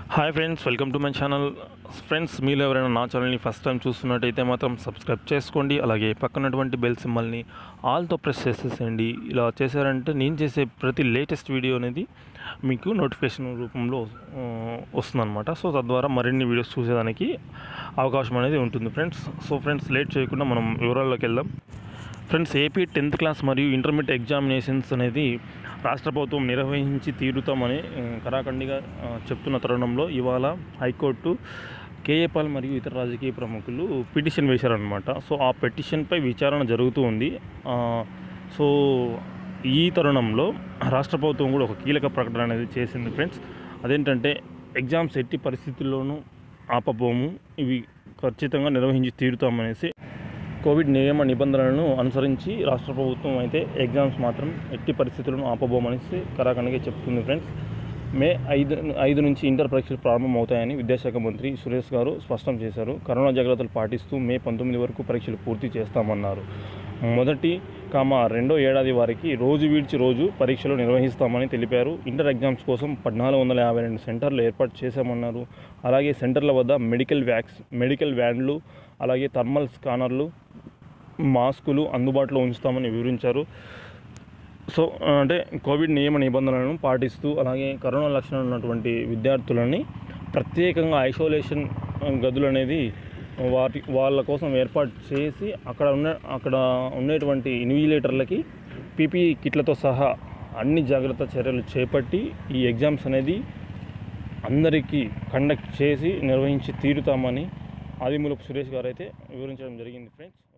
hi friends welcome to my channel friends మీరు ఎవరైనా నా ఛానల్ని ఫస్ట్ టైం చూస్తున్నట్టయితే మాత్రం సబ్స్క్రైబ్ చేసుకోండి అలాగే పక్కనటువంటి బెల్ సింబల్ని ఆల్తో ప్రెస్ చేసేసేయండి ఇలా చేశారంటే నేను చేసే ప్రతి లేటెస్ట్ వీడియో అనేది మీకు నోటిఫికేషన్ రూపంలో ఆ, వస్తుందన్నమాట సో తద్వారా మరిన్ని వీడియోస్ చూసేదానికి అవకాశం అనేది ఉంటుంది ఫ్రెండ్స్ సో ఫ్రెండ్స్ లేట్ చేయకుండా మనం వివరాల్లోకి వెళ్దాం ఫ్రెండ్స్ ఏపీ టెన్త్ క్లాస్ మరియు ఇంటర్మీడియట్ ఎగ్జామినేషన్స్ అనేది రాష్ట్ర ప్రభుత్వం నిర్వహించి తీరుతామని ఆ, కరాఖండిగా ఆ, చెప్తున్న తరుణంలో ఇవాళ హైకోర్టు కేఏపాల్ మరియు ఇతర రాజకీయ ప్రముఖులు పిటిషన్ వేశారనమాట సో ఆ పిటిషన్పై విచారణ జరుగుతూ ఉంది ఆ, సో ఈ తరుణంలో రాష్ట్ర ప్రభుత్వం కూడా ఒక కీలక ప్రకటన అనేది చేసింది ఫ్రెండ్స్ అదేంటంటే ఎగ్జామ్స్ ఎట్టి పరిస్థితుల్లోనూ ఆపబోము ఇవి ఖచ్చితంగా నిర్వహించి తీరుతామనేసి కోవిడ్ నియమ నిబంధనలను అనుసరించి రాష్ట్ర ప్రభుత్వం అయితే ఎగ్జామ్స్ మాత్రం ఎట్టి పరిస్థితులను ఆపబోమనేసి కరాఖండిగా చెప్తుంది ఫ్రెండ్స్ మే ఐదు ఐదు నుంచి ఇంటర్ పరీక్షలు ప్రారంభమవుతాయని విద్యాశాఖ మంత్రి సురేష్ గారు స్పష్టం చేశారు కరోనా జాగ్రత్తలు పాటిస్తూ మే పంతొమ్మిది వరకు పరీక్షలు పూర్తి చేస్తామన్నారు మొదటి కామ రెండో ఏడాది వారికి రోజు వీడ్చి రోజు పరీక్షలు నిర్వహిస్తామని తెలిపారు ఇంటర్ ఎగ్జామ్స్ కోసం పద్నాలుగు వందల యాభై రెండు సెంటర్లు ఏర్పాటు చేశామన్నారు అలాగే సెంటర్ల వద్ద మెడికల్ వ్యాక్స్ మెడికల్ వ్యాన్లు అలాగే థర్మల్ స్కానర్లు మాస్కులు అందుబాటులో ఉంచుతామని వివరించారు సో అంటే కోవిడ్ నియమ నిబంధనలను పాటిస్తూ అలాగే కరోనా లక్షణాలు ఉన్నటువంటి విద్యార్థులని ప్రత్యేకంగా ఐసోలేషన్ గదులు అనేది వాటి వాళ్ళ కోసం ఏర్పాటు చేసి అక్కడ ఉన్న అక్కడ ఉండేటువంటి ఇన్విజిలేటర్లకి పీపీ కిట్లతో సహా అన్ని జాగ్రత్త చర్యలు చేపట్టి ఈ ఎగ్జామ్స్ అనేది అందరికీ కండక్ట్ చేసి నిర్వహించి తీరుతామని ఆదిమూలపు సురేష్ గారు అయితే వివరించడం జరిగింది ఫ్రెండ్స్